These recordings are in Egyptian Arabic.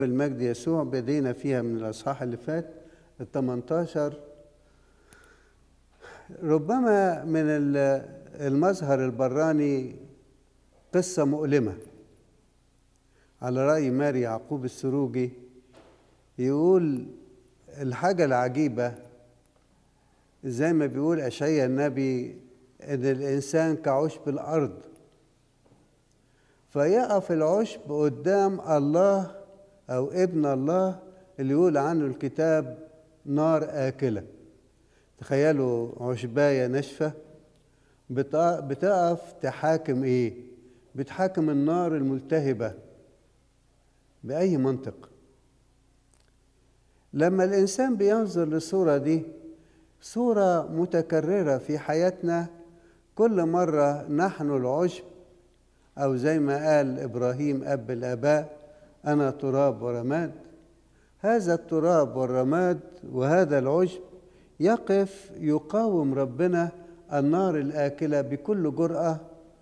بالمجد يسوع بدينا فيها من الأصحاح اللي فات ال 18 ربما من ال- المظهر البراني قصة مؤلمة على رأي ماري يعقوب السروجي يقول الحاجة العجيبة زي ما بيقول أشعيا النبي إن الإنسان كعشب الأرض فيقف العشب قدام الله أو ابن الله اللي يقول عنه الكتاب نار آكلة تخيلوا عشباية ناشفة بتق- بتقف تحاكم إيه؟ بتحاكم النار الملتهبة بأي منطق لما الإنسان بينظر للصورة دي صورة متكررة في حياتنا كل مرة نحن العشب أو زي ما قال إبراهيم أب الآباء أنا تراب ورماد هذا التراب والرماد وهذا العشب يقف يقاوم ربنا النار الآكلة بكل جرأة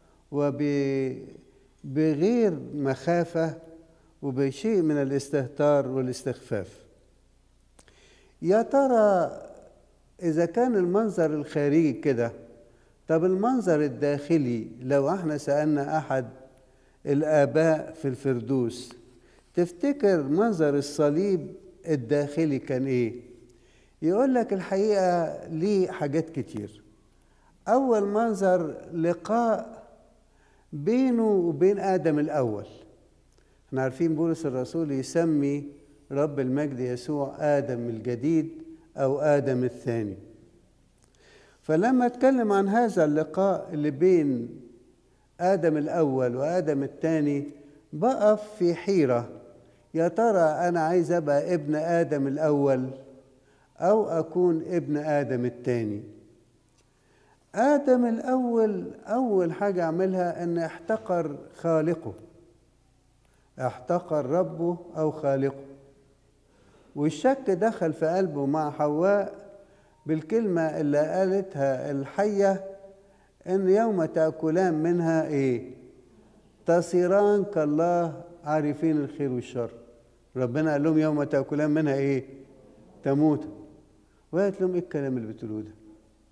وبغير مخافة وبشيء من الاستهتار والاستخفاف يا ترى إذا كان المنظر الخارجي كده طب المنظر الداخلي لو احنا سألنا أحد الآباء في الفردوس تفتكر منظر الصليب الداخلي كان إيه؟ يقول لك الحقيقة ليه حاجات كتير أول منظر لقاء بينه وبين آدم الأول احنا عارفين بولس الرسول يسمي رب المجد يسوع آدم الجديد أو آدم الثاني فلما اتكلم عن هذا اللقاء اللي بين آدم الأول وآدم الثاني بقف في حيرة يا ترى أنا عايز أبقى ابن آدم الأول أو أكون ابن آدم الثاني آدم الأول أول حاجة عملها أن احتقر خالقه احتقر ربه أو خالقه والشك دخل في قلبه مع حواء بالكلمة اللي قالتها الحية إن يوم تأكلان منها إيه؟ تصيران كالله عارفين الخير والشر ربنا قال لهم يوم تأكلان منها إيه؟ تموت وقالت لهم إيه الكلام اللي بتقولوه ده؟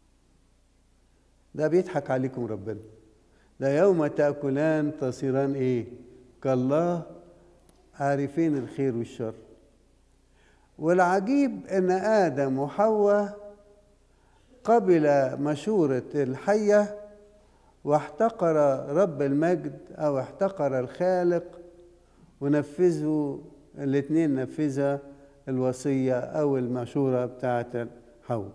ده بيضحك عليكم ربنا ده يوم تأكلان تصيران إيه؟ كالله عارفين الخير والشر والعجيب ان ادم وحواء قبل مشوره الحيه واحتقر رب المجد او احتقر الخالق ونفذوا الاثنين نفذا الوصيه او المشوره بتاعه حواء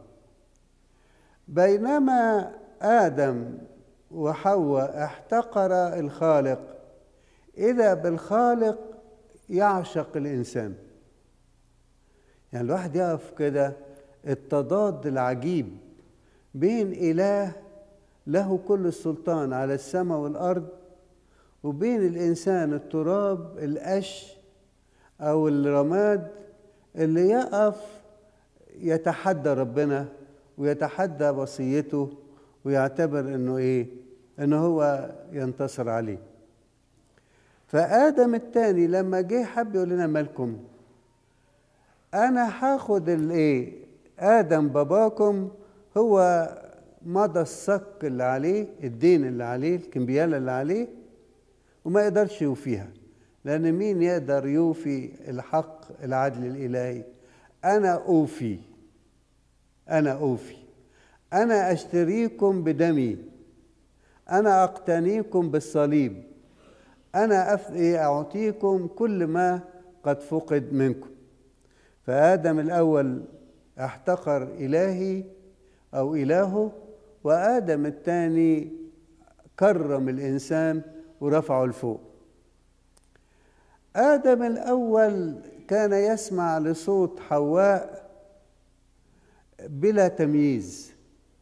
بينما ادم وحواء احتقر الخالق اذا بالخالق يعشق الانسان يعني الواحد يقف كده التضاد العجيب بين إله له كل السلطان على السماء والأرض وبين الإنسان التراب القش أو الرماد اللي يقف يتحدى ربنا ويتحدى وصيته ويعتبر انه ايه انه هو ينتصر عليه فآدم الثاني لما جه حب يقول لنا مالكم انا هاخد الايه ادم باباكم هو مضى الصك اللي عليه الدين اللي عليه الكمبياله اللي عليه وما يقدرش يوفيها لان مين يقدر يوفي الحق العدل الالهي انا اوفي انا اوفي انا اشتريكم بدمي انا اقتنيكم بالصليب انا أف- اعطيكم كل ما قد فقد منكم فآدم الأول احتقر إلهي أو إلهه وآدم الثاني كرم الإنسان ورفعه لفوق آدم الأول كان يسمع لصوت حواء بلا تمييز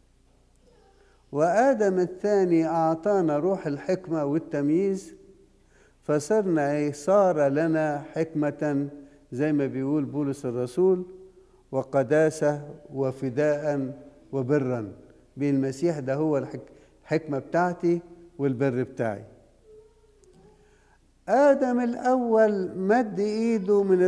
وآدم الثاني أعطانا روح الحكمة والتمييز فصرنا إيه؟ صار لنا حكمة زي ما بيقول بولس الرسول وقداسة وفداء وبرا بالمسيح ده هو الحك- الحكمة بتاعتي والبر بتاعي آدم الأول مد إيده من